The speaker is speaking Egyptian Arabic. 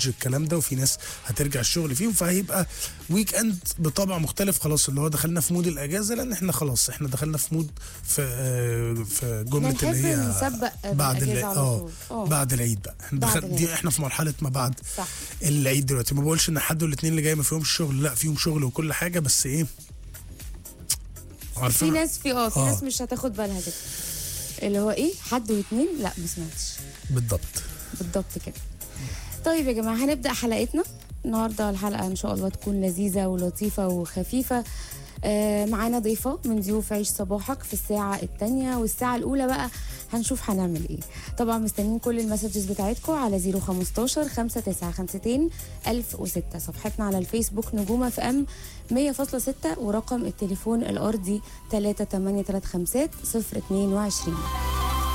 مانج الكلام ده وفي ناس هترجع الشغل فيهم فهيبقى ويك اند بطبع مختلف خلاص اللي هو دخلنا في مود الاجازه لان احنا خلاص احنا دخلنا في مود في آه، في جمله نحب اللي هي نسبق بعد بالأجازة الع- على اه طول. اه. بعد العيد بقى احنا بعد دخل العيد. دي احنا في مرحله ما بعد صح العيد دلوقتي ما بقولش ان حد والاثنين اللي جاي ما فيهمش شغل لا فيهم شغل وكل حاجه بس ايه عارفه في ناس في اه في آه. ناس مش هتاخد بالها كده اللي هو ايه حد واثنين لا ما سمعتش بالضبط بالضبط كده طيب يا جماعه هنبدا حلقتنا النهارده الحلقه ان شاء الله تكون لذيذه ولطيفه وخفيفه آه معانا ضيفة من ضيوف عيش صباحك في الساعة الثانية والساعة الأولى بقى هنشوف هنعمل إيه طبعا مستنيين كل المسجز بتاعتكم على 015 5952 1006 صفحتنا على الفيسبوك نجومة في أم 100.6 ورقم التليفون الأرضي 3835 022